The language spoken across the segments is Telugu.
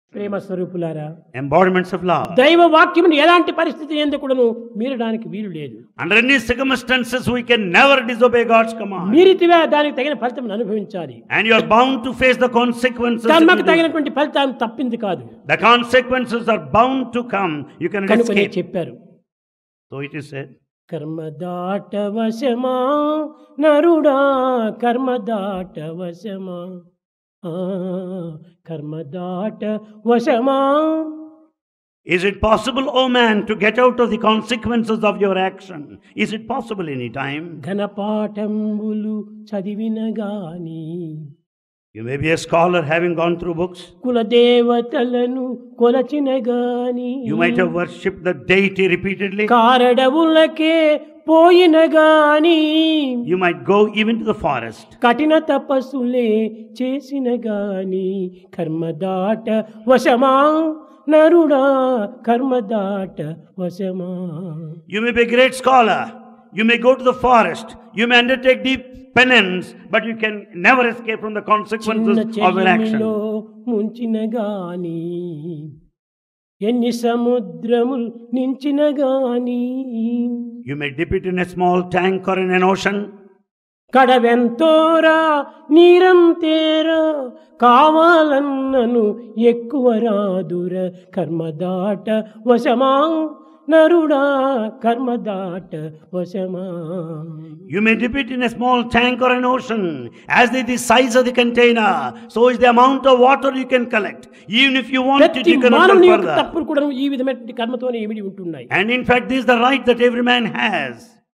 ప్రేమ స్వరూపులారా embodiments of love. దైవ వాక్యమును ఎలాంటి పరిస్థితి ఎందుకును మీరడానికి వీలు లేదు Under any circumstances, we can never disobey God's command. మీరితివే దానికి తగిన ఫలితం అనుభవించాలి And you are bound to face the consequences. if కర్మకు you do. తగినటువంటి ఫలితాన్ని తప్పింది కాదు The consequences are bound to come. You cannot కనుకనే escape. చెప్పారు So it is said. కర్మ దాట వశమా నరుడా కర్మ దాట వశమా ఆ, కర్మ దాట వశమా Is it possible, O man, to get out of the consequences of your action? Is it possible any time? ఘనపాఠంబులు చదివిన గాని You may be a scholar having gone through books. కులదేవతలను కొలచిన గాని You might have worshipped the deity repeatedly. కారడవులకే పోయిన గాని You might go even to the forest. కఠిన తపస్సులే చేసిన గాని కర్మదాట వశమా నరుడా కర్మదాట వశమా You may be a great scholar. You may go to the forest. You may undertake deep penance, but you can never escape from the consequences చిన్న of your action. చెయ్యిలో ముంచిన గాని ఎన్ని సముద్రములు నించిన గాని You may dip it in a small tank or in an ocean. కడవెంతోరా నీరం తేరా కావాలన్నను ఎక్కువ రాదుర కర్మదాట వశమా నరుడా కర్మదాట వశమా You may dip it in a small tank or an ocean. As is the size of the container, so is the amount of water you can collect. Even if you want it, ప్రతి you cannot go మానవుని యొక్క further. తప్పులు కూడా ఈ విధమైనటువంటి కర్మతోనే ఇమిడి ఉంటున్నాయి And in fact, this is the right that every man has.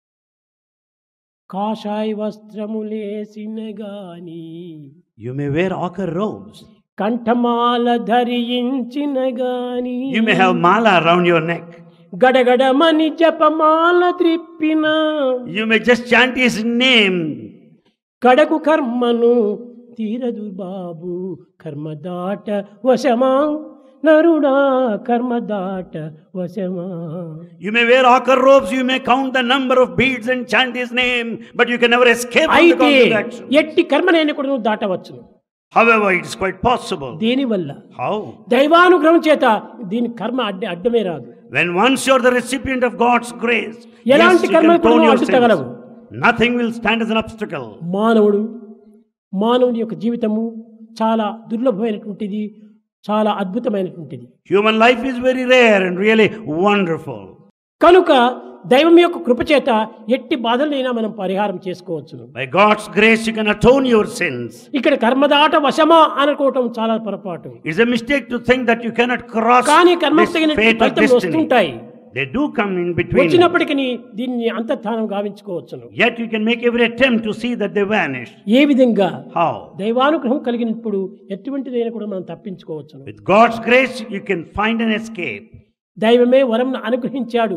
కాషాయ వస్త్రములేసిన గాని You may wear ochre robes. కంఠమాల ధరించిన గాని You may have mala around your neck. గడగడమని జపమాల త్రిప్పిన You may just chant his name. కడకు కర్మను తీరదు బాబు కర్మదాట వశమా నరుడా కర్మదాట వశమా You may wear ochre robes, you may count the number of beads and chant his name, but you can never escape from the అయితే constant action. ఎట్టి కర్మనైనా కూడా నువ్వు దాటవచ్చును However, it is quite possible. దేనివల్ల How? దైవానుగ్రహం చేత దీని కర్మ అడ్డ అడ్డమే రాదు When once you're the recipient of God's grace, yes, ఎలాంటి you can కర్మలు tone కూడా your అడ్డు sins. తగలవు. Nothing will stand as an obstacle. మానవుడు మానవుని యొక్క జీవితము చాలా దుర్లభమైనటువంటిది చాలా అద్భుతమైనటువంటిది Human life is very rare and really wonderful. కనుక దైవం యొక్క కృపచేత ఎట్టి బాధలైనా మనం పరిహారం చేసుకోవచ్చును By God's grace, you can atone your sins. ఇక్కడ కర్మదాట వశమా అనుకోవటం చాలా పొరపాటు It's a mistake to think that you cannot cross కానీ కర్మకు this తగిన fate of ఫలితం destiny. వస్తుంటాయి They do come in between. వచ్చినప్పటికీ దీన్ని అంతర్ధానం గావించుకోవచ్చును Yet you can make every attempt to see that they vanish. ఏ విధంగా How? దైవానుగ్రహం కలిగినప్పుడు ఎటువంటిదైనా కూడా మనం తప్పించుకోవచ్చును With God's grace, you can find an escape. దైవమే వరంను అనుగ్రహించాడు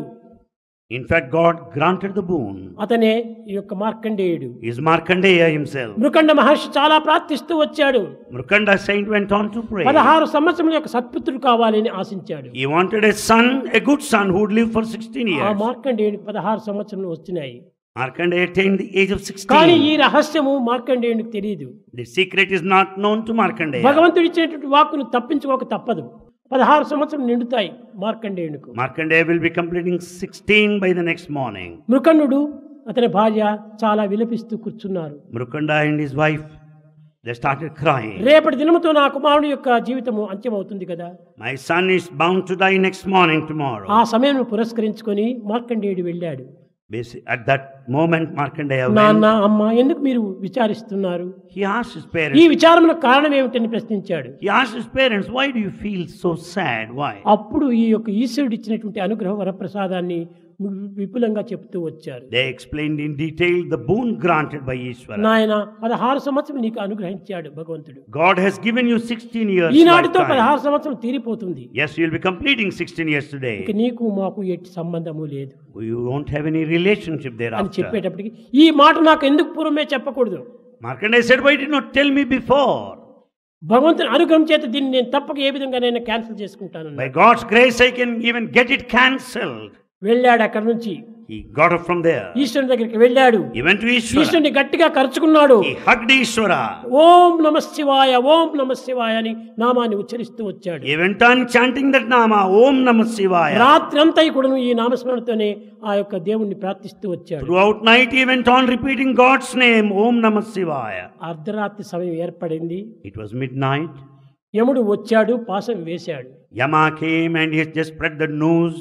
In fact, God granted the boon. అతనే ఈ యొక్క మార్కండేయుడు Is Markandeya himself. మృకండ మహర్షి చాలా ప్రార్థిస్తూ వచ్చాడు Mrukanda saint went on to pray. పదహారు సంవత్సరం యొక్క సత్పుత్రుడు కావాలని ఆశించాడు He wanted a son, a good son who would live for 16 ఆ years. మార్కండేయుడికి పదహారు సంవత్సరాలు వచ్చినాయి Markandeya attained the age of కానీ ఈ 16. రహస్యము మార్కండేయునికి తెలియదు The secret is not known to Markandeya. భగవంతుడు ఇచ్చినటువంటి వాక్కును తప్పించుకోక తప్పదు పదహారు సంవత్సరం నిండుతాయి మార్కండేయునికి Markandeya will be completing 16 by the next morning. Mrikandu అతని భార్య చాలా విలపిస్తూ కూర్చున్నారు Mrukanda and his wife, they started crying. రేపటి దినముతో నా కుమారుడు యొక్క జీవితము అంత్యమవుతుంది కదా My son is bound to die next morning tomorrow. ఆ సమయం పురస్కరించుకొని మార్కండేయుడు వెళ్ళాడు Basi- At that moment, Markandeya నాన్న went. అమ్మ ఎందుకు మీరు విచారిస్తున్నారు He asked his ఈ parents, విచారమునకు కారణం ఏమిటని ప్రశ్నించాడు he asked his parents, why do you feel so sad? Why? అప్పుడు ఈ యొక్క ఈశ్వరుడు ఇచ్చినటువంటి అనుగ్రహ వరప్రసాదాన్ని విపులంగా చెప్తూ వచ్చారు They explained in detail the boon granted by Ishvara. నాయన పదహారు సంవత్సరం నీకు అనుగ్రహించాడు భగవంతుడు God has given you 16 years. ఈనాటితో lifetime. పదహారు సంవత్సరం తీరిపోతుంది Yes, you'll be completing 16 years ఇక today. నీకు మాకు ఎట్టి సంబంధము లేదు You won't have any relationship అని thereafter. చెప్పేటప్పటికి ఈ మాట నాకు ఎందుకు పూర్వమే చెప్పకూడదు Markandeya said, why did not tell me before? భగవంతుని అనుగ్రహం చేత దీన్ని నేను తప్పక ఏ విధంగా నేను క్యాన్సిల్ చేసుకుంటాను By God's grace, I can even get it cancelled. వెళ్ళాడు అక్కడి నుంచి He got up from there. ఈశ్వరుని దగ్గరికి వెళ్ళాడు He went to Ishvara. ఈశ్వరుని గట్టిగా కరుచుకున్నాడు He hugged Ishvara. ఓం నమ శివాయ ఓం నమ శివాయ అని నామాన్ని ఉచ్చరిస్తూ వచ్చాడు He went on chanting that Nama, Om Namah Shivaya. రాత్రి అంతా కూడాను ఈ నామస్మరణతోనే ఆ యొక్క దేవుణ్ణి ప్రార్థిస్తూ వచ్చాడు Throughout night he went on repeating God's name, Om Namah Shivaya. అర్ధరాత్రి సమయం ఏర్పడింది It was midnight. యముడు వచ్చాడు పాసం వేశాడు Yama came and he just spread the news.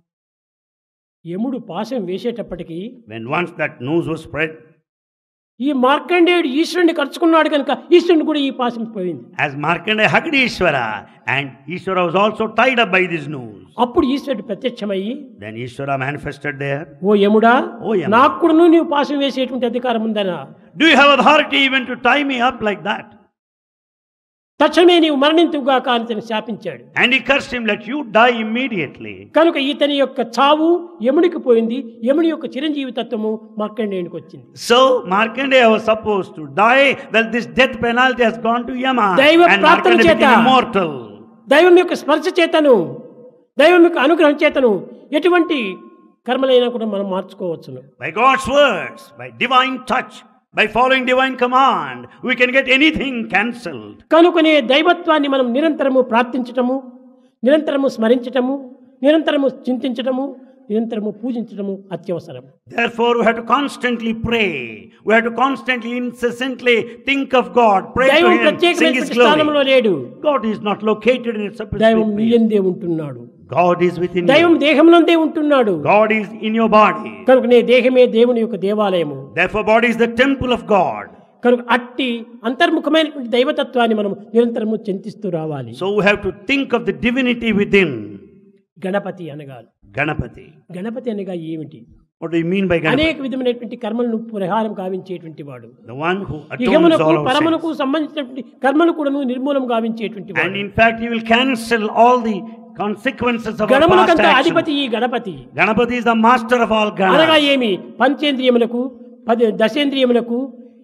యముడు పాసం వేసేటప్పటికి When once that news was spread, ఈ మార్కండేయుడు ఈశ్వరుని ఖర్చుకున్నాడు కనుక ఈశ్వరుని కూడా ఈ పాసం పోయింది as Markandeya hugged Ishvara, and Ishvara was also tied up by this news. అప్పుడు ఈశ్వరుడు ప్రత్యక్షమయ్యి Then Ishvara manifested there. ఓ యముడా ఓ యమ. నాకు కూడా నీవు పాసం వేసేటువంటి అధికారం ఉందనా Do you have authority even to tie me up like that? తక్షణమే నీవు మరణింతుగాక అని తను శాపించాడు And he cursed him, Let you die immediately. కనుక ఇతని యొక్క చావు యముడికి పోయింది యముడి యొక్క చిరంజీవి తత్వము మార్కండేయునికి వచ్చింది So Markandeya was supposed to die. Well, this death penalty has gone to Yama. దైవ And ప్రార్థన Markandeya చేత. became immortal. దైవం యొక్క స్పర్శ చేతను దైవం యొక్క అనుగ్రహం చేతను ఎటువంటి కర్మలైనా కూడా మనం మార్చుకోవచ్చును By God's words, by divine touch, by following divine command, we can get anything cancelled. కనుకనే దైవత్వాన్ని మనం నిరంతరము ప్రార్థించటము నిరంతరము స్మరించటము నిరంతరము చింతించటము నిరంతరము పూజించటము అత్యవసరం Therefore, we have to constantly pray. We have to constantly, incessantly think of God, pray to దైవం Him, sing His ప్రత్యేకమైనటువంటి స్థానంలో glory. లేడు God is not located in a separate దైవం place. నీయందే ఉంటున్నాడు God is within దైవం you. దేహమునందే ఉంటున్నాడు God is in your body. కనుకనే దేహమే దేవుని యొక్క దేవాలయము Therefore, body is the temple of God. కనుక అట్టి అంతర్ముఖమైనటువంటి దైవతత్వాన్ని మనం నిరంతరము చింతిస్తూ రావాలి So we have to think of the divinity within Ganapati అనగా Ganapati. గణపతి అనగా ఏమిటి What do you mean by Ganapati? అనేక విధమైనటువంటి కర్మలను పరిహారం కావించేటువంటి వాడు The one who atones ఇహమునకు all our పరమునకు sins. సంబంధించినటువంటి కర్మను కూడాను నిర్మూలం గావించేటువంటి And వాడు in fact, he will cancel all the consequences of our past గణములకంత actions. అధిపతి ఈ Ganapati Ganapati is the master of all అనగా ganas. ఏమి పంచేంద్రియములకు పది దశేంద్రియములకు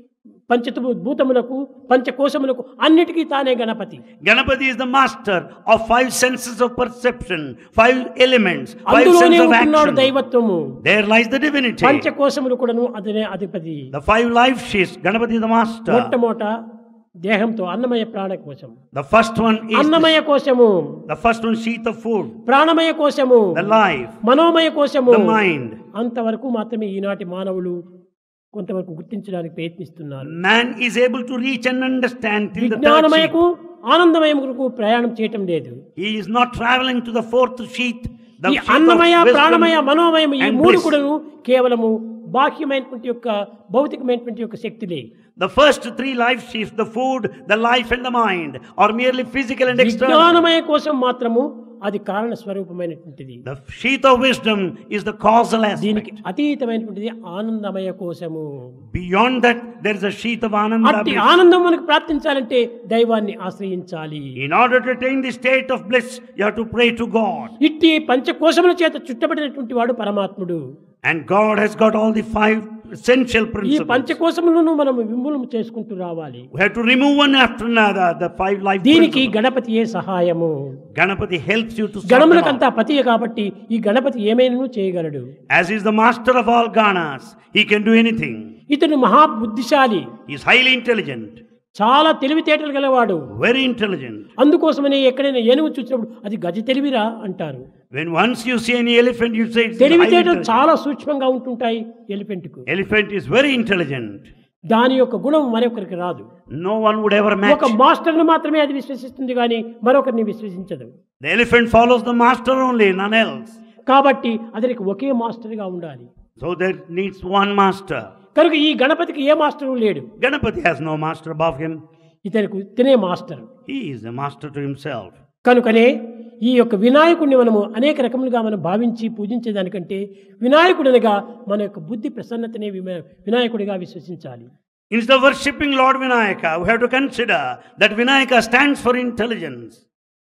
పంచతు భూతములకు పంచకోశములకు అన్నిటికీ తానే Ganapati Ganapati is the master of five senses of perception, five elements, five అందులోనే senses of ఉంటున్నాడు action. దైవత్వము There lies the divinity. పంచకోశములు కూడాను అతనే అధిపతి The five life shifts, Ganapati is the master. మొట్టమొదట దేహంతో అన్నమయ ప్రాణ కోశం The first one is అన్నమయ కోశము the first one sheath of food, ప్రాణమయ కోశము the life, మనోమయ కోశము the mind. అంతవరకు మాత్రమే ఈనాటి మానవులు కొంతవరకు గుర్తించడానికి ప్రయత్నిస్తున్నారు Man is able to reach and understand till the third sheath. విజ్ఞానమయకు ఆనందమయముకు ప్రయాణం చేయటం లేదు He is not traveling to the fourth sheath. The ఈ sheath of అన్నమయ wisdom ప్రాణమయ మనోమయం ఈ and మూడు bliss. కూడాను కేవలము బాహ్యమైనటువంటి యొక్క భౌతికమైనటువంటి యొక్క శక్తులే The first three life shifts, the food, the life, and the mind, are merely physical and external. విజ్ఞానమయ కోసం మాత్రము అది కారణ స్వరూపమైనటువంటిది The sheath of wisdom is the causal దీనికి aspect. అతీతమైనటువంటిది ఆనందమయ కోశము Beyond that, there is a sheath of ananda. అట్టి bliss. ఆనందం మనకు ప్రాప్తించాలంటే దైవాన్ని ఆశ్రయించాలి In order to attain the state of bliss, you have to pray to God. ఇట్టి పంచకోశముల చేత చుట్టబడినటువంటి వాడు పరమాత్ముడు And God has got all the five essential ఈ principles. పంచకోశములను మనం విమూలం చేసుకుంటూ రావాలి We have to remove one after another, the five life దీనికి principles. గణపతియే సహాయము Ganapati helps you to sort them out. గణములకంతా పతియే కాబట్టి ఈ గణపతి ఏమైనా చేయగలడు As he is the master of all ganas, he can do anything. ఇతను మహాబుద్ధిశాలి He is highly intelligent, చాలా తెలివితేటలు గలవాడు very intelligent. అందుకోసమనే ఎక్కడైనా ఏనుగు చూసినప్పుడు అది గజ తెలివిరా అంటారు When once you see any elephant, you say it's highly తెలివితేటలు intelligent. చాలా సూక్ష్మంగా ఉంటుంటాయి ఎలిఫెంట్కు Elephant is very intelligent. దాని యొక్క గుణం మరొకరికి రాదు No one would ever match. ఒక మాస్టర్ను మాత్రమే అది విశ్వసిస్తుంది కానీ మరొకరిని విశ్వసించదు The elephant follows the master only, none else. కాబట్టి అతనికి ఒకే మాస్టర్గా ఉండాలి So there needs one master. కనుక ఈ గణపతికి ఏ మాస్టరు లేడు Ganapati has no master above him. ఇతనికి తినే master He is a master to himself. కనుకనే ఈ యొక్క వినాయకుడిని మనము అనేక రకములుగా మనం భావించి పూజించేదానికంటే వినాయకుడనగా మన యొక్క బుద్ధి ప్రసన్నతనే విమ- వినాయకుడిగా విశ్వసించాలి Instead of worshipping Lord Vinayaka, we have to consider that Vinayaka stands for intelligence.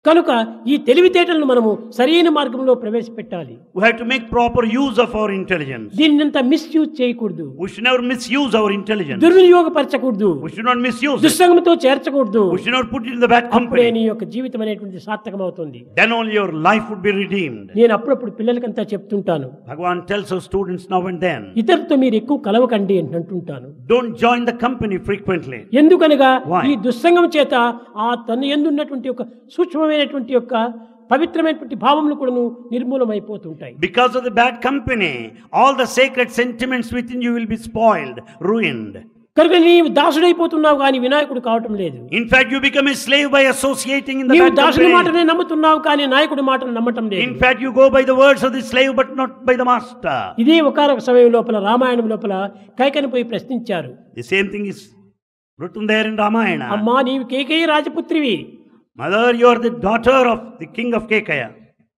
కనుక ఈ తెలివితేటలను మనము సరైన మార్గంలో ప్రవేశపెట్టాలి We have to make proper use of our intelligence. దీన్నంత మిస్యూజ్ చేయకూడదు We should never misuse our intelligence. దుర్వినియోగపరచకూడదు We should not misuse it. దుస్సంగంతో చేర్చకూడదు We should not put it in the bad అప్పుడే company. నీ యొక్క జీవితం అనేటువంటి సార్థకం అవుతుంది Then only your life would be redeemed. నేను అప్పుడప్పుడు పిల్లలకంతా చెప్తుంటాను Bhagavan tells our students now and then, ఇతరులతో మీరు ఎక్కువ కలవకండి అని అంటుంటాను don't join the company frequently. ఎందుకనగా Why? ఈ దుస్సంగం చేత ఆ తన ఎందున్నటువంటి యొక్క సూక్ష్మమైనటువంటి యొక్క పవిత్రమైనటువంటి భావములు కూడాను నిర్మూలమైపోతుంటాయి Because of the bad company, all the sacred sentiments within you will be spoiled, ruined. కనుక నీవు దాసుడైపోతున్నావు కానీ వినాయకుడు కావటం లేదు In fact, you become a slave by associating in the నీవు bad దాసుని company. మాటనే నమ్ముతున్నావు కానీ నాయకుడి మాటను నమ్మటం లేదు In fact, you go by the words of the slave, but not by the master. ఇదే ఒకనొక సమయం లోపల రామాయణం లోపల కైకని పోయి ప్రశ్నించారు The same thing is written there in Ramayana. అమ్మా నీవు కేకేయ రాజపుత్రివి Mother, you are the daughter of the king of Kekaya.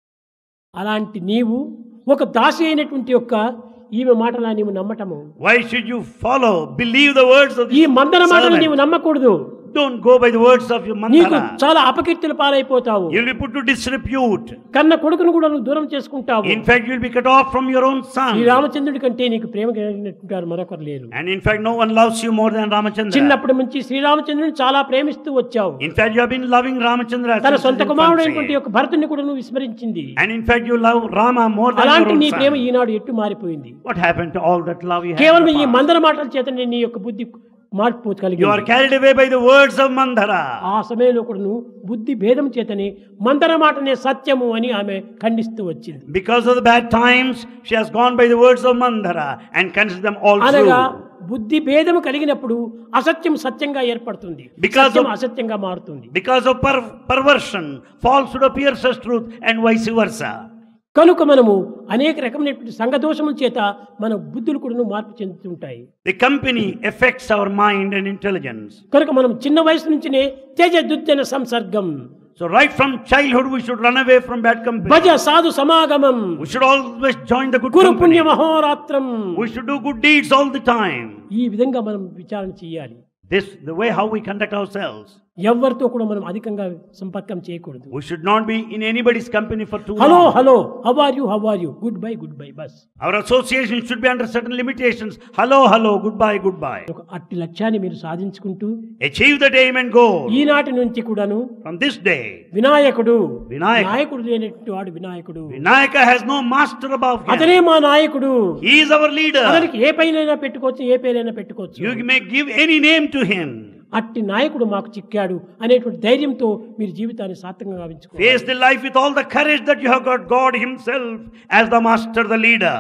అలాంటి నీవు ఒక దాసి అయినటువంటి యొక్క ఈమె మాటలా నీవు నమ్మటము Why should you follow, believe the words of ఈ the మందన మాటలు servant? నీవు నమ్మకూడదు Don't go by the words of your నీకు mandala. చాలా అపకీర్తులు పాలైపోతావు You'll be put to disrepute. కన్న కొడుకును కూడా నువ్వు దూరం చేసుకుంటావు In fact, you'll be cut off from your own ఈ son. రామచంద్రుడి కంటే నీకు ప్రేమ కలిగినటువంటి వారు మరొకరు లేరు And in fact, no one loves you more than Ramachandra. చిన్నప్పటి నుంచి శ్రీరామచంద్రుని చాలా ప్రేమిస్తూ వచ్చావు In fact, you have been loving Ramachandra తన since సొంత his కుమారుడైనటువంటి infancy. యొక్క భరతుని కూడా నువ్వు విస్మరించింది And in fact, you love Rama more than your అలాంటి own నీ ప్రేమ son. ఈనాడు ఎట్టు మారిపోయింది What happened to all that love you had? కేవలం in ఈ the past? మందర మాటల చేతనే నీ యొక్క బుద్ధి మార్పు కలిగి You are carried away by the words of Mandara. ఆ సమయంలో కూడా నువ్వు బుద్ధి భేదం చేతనే మందర మాటనే సత్యము అని ఆమె ఖండిస్తూ వచ్చింది Because of the bad times, she has gone by the words of Mandara and considered them all అనగా true. బుద్ధి భేదము కలిగినప్పుడు అసత్యం సత్యంగా ఏర్పడుతుంది Because సత్యం of- అసత్యంగా మారుతుంది Because of per- perversion, falsehood appears as truth and vice versa. కనుక మనము అనేక రకమైనటువంటి సంఘదోషముల చేత మన బుద్ధులు కూడా మార్పు చెందుతుంటాయి The company affects our mind and intelligence. కనుక మనం చిన్న వయసు నుంచినే తేజదుద్దన సంసర్గం So, right from childhood, we should run away from bad company. భజ సాధు సమాగమం We should always join the good Kuru company. పుణ్య మహోరాత్రం We should do good deeds all the time. ఈ విధంగా మనం విచారణ చేయాలి This, the way how we conduct ourselves. ఎవరితో కూడా మనం అధికంగా సంపర్కం చేయకూడదు We should not be in anybody's company for too hello long. Hello how are you how are you good bye good bye బస్ Our association should be under certain limitations. Hello, hello, goodbye, goodbye. ఒక అట్టి లక్ష్యాన్ని మీరు సాధించుకుంటూ Achieve that aim and goal. ఈనాటి నుంచి కూడాను From this day, వినాయకుడు వినాయక. నాయకుడు లేనటువంటి వాడు వినాయకుడు Vinayaka has no master above him. అతనే మా నాయకుడు He is our leader. అతనికి ఏ పైనైనా పెట్టుకోవచ్చు ఏ పేరైనా పెట్టుకోవచ్చు You may give any name to him. అట్టి నాయకుడు మాకు చిక్కాడు అనేటువంటి ధైర్యంతో మీరు జీవితాన్ని సార్థకంగా గావించుకోవాలి Face the life with all the courage that you have got God Himself as the master, the leader.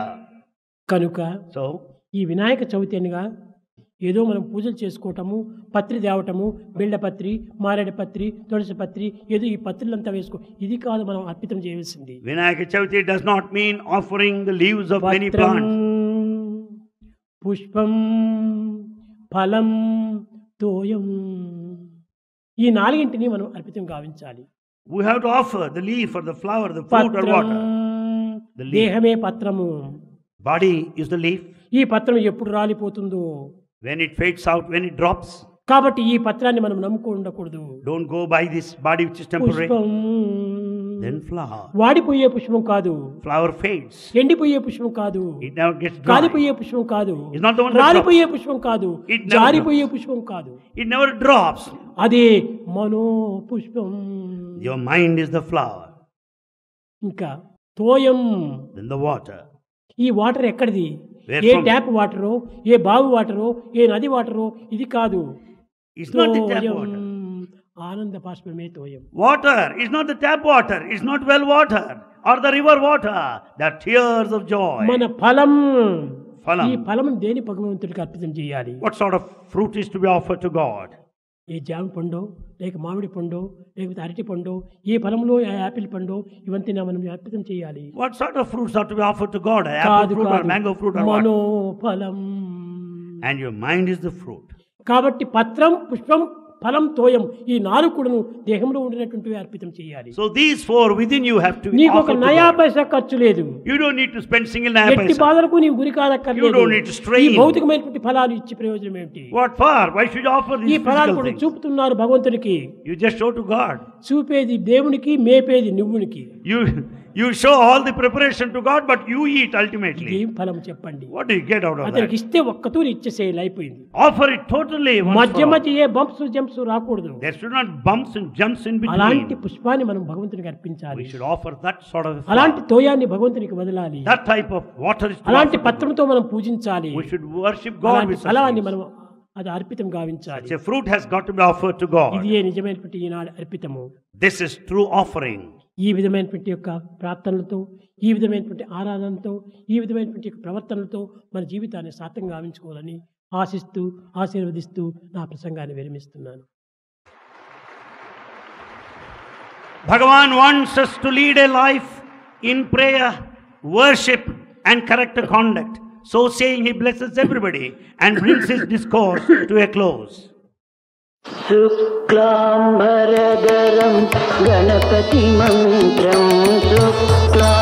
కనుక So, ఈ వినాయక చవితి అనగా ఏదో మనం పూజలు చేసుకోవటము పత్రి తేవటము బిళ్ళపత్రి మారేడుపత్రి తులసి పత్రి ఏదో ఈ పత్రులంతా వేసుకో ఇది కాదు మనం అర్పితం చేయవలసింది Vinayaka Chavati does not mean offering the leaves of many పత్రం plants. పుష్పం ఫలం తోయం ఈ నాలుగింటిని మనం అర్పితం గావించాలి We have to offer the leaf or the flower, the fruit or పత్రం water. The leaf. దేహమే పత్రము Body is the leaf. ఈ పత్రం ఎప్పుడు రాలిపోతుందో When it fades out, when it drops, కాబట్టి ఈ పత్రాన్ని మనం నమ్ముకో ఉండకూడదు don't go by this body which is temporary. పుష్పం Then flower. వాడిపోయే పుష్పం కాదు Flower fades. ఎండిపోయే పుష్పం కాదు It never gets dry. కాలిపోయే పుష్పం కాదు It's not the one that రాలిపోయే పుష్పం కాదు It never జారిపోయే పుష్పం కాదు It never drops. అదే మనో పుష్పం Your mind is the flower. ఇంకా తోయం Then the water. ఈ వాటర్ ఎక్కడిది Where ఏ from? ట్యాప్ వాటరో ఏ బావి వాటరో ఏ నది వాటరో ఇది కాదు It's not the tap తోయం. water. ఆనంద బాష్పమే తోయం Water is not the tap water, it's not well water or the river water. They're tears of joy. మన ఫలం ఫలం. ఈ ఫలం దేని భగవంతుడికి అర్పితం చేయాలి What sort of fruit is to be offered to God? ఏ జామ పండు లేక మామిడి పండు లేకపోతే అరటి పండు ఏ ఫలంలో ఏ యాపిల్ పండు ఇవంతా మనం అర్పితం చేయాలి What sort of fruits are to be offered to God? Apple కాదు fruit or కాదు mango fruit or what? మనోఫలం And your mind is the fruit. కాబట్టి పత్రం పుష్పం ఫలం తోయం ఈ నాలుగు కూడాను దేహంలో ఉండినటువంటివి అర్పితం చేయాలి So these four within you have to be నీకు ఒక offered to నయా God. పైసా ఖర్చు లేదు You don't need to spend single naya ఎట్టి paisa. బాధలకు నీవు గురి You కాదక్కర్లేదు don't need to strain. ఈ భౌతికమైనటువంటి ఫలాలు ఇచ్చి ప్రయోజనం ఏమిటి What for? Why should you offer ఈ these ఫలాలు physical కూడా things? చూపుతున్నారు భగవంతునికి You just show to God. చూపేది దేవునికి మేపేది నువ్వునికి You you show all the preparation to God, but you eat ultimately. ఏం ఫలం చెప్పండి What do you get out of అతనికి that? ఇస్తే ఒక్కతూరి ఇచ్చేసేయాలి అయిపోయింది Offer it totally once మధ్య for all. మధ్య ఏ బంప్స్ జంప్స్ రాకూడదు There should not bumps and jumps in అలాంటి between. పుష్పాన్ని మనం భగవంతునికి అర్పించాలి We should offer that sort of a అలాంటి flower. తోయాన్ని భగవంతునికి వదలాలి That type of water is to అలాంటి offer to God. పత్రంతో మనం పూజించాలి We should worship God అలాంటి with such ఫలాన్ని things. మనం అది అర్పితం గావించాలి Such a fruit has got to be offered to God. ఇది ఏ నిజమైనటువంటి ఈనాడు అర్పితము This is true offering. ఈ విధమైనటువంటి యొక్క ప్రార్థనలతో ఈ విధమైనటువంటి ఆరాధనతో ఈ విధమైనటువంటి యొక్క ప్రవర్తనలతో మన జీవితాన్ని సార్థంగా గావించుకోవాలని ఆశిస్తూ ఆశీర్వదిస్తూ నా ప్రసంగాన్ని విరమిస్తున్నాను Bhagavan wants us to lead a life in prayer, worship, and correct conduct. So saying, he blesses everybody and brings his discourse to a close. शुक्लाम्बरधरं गणपतिमन्त्रं शुक्ला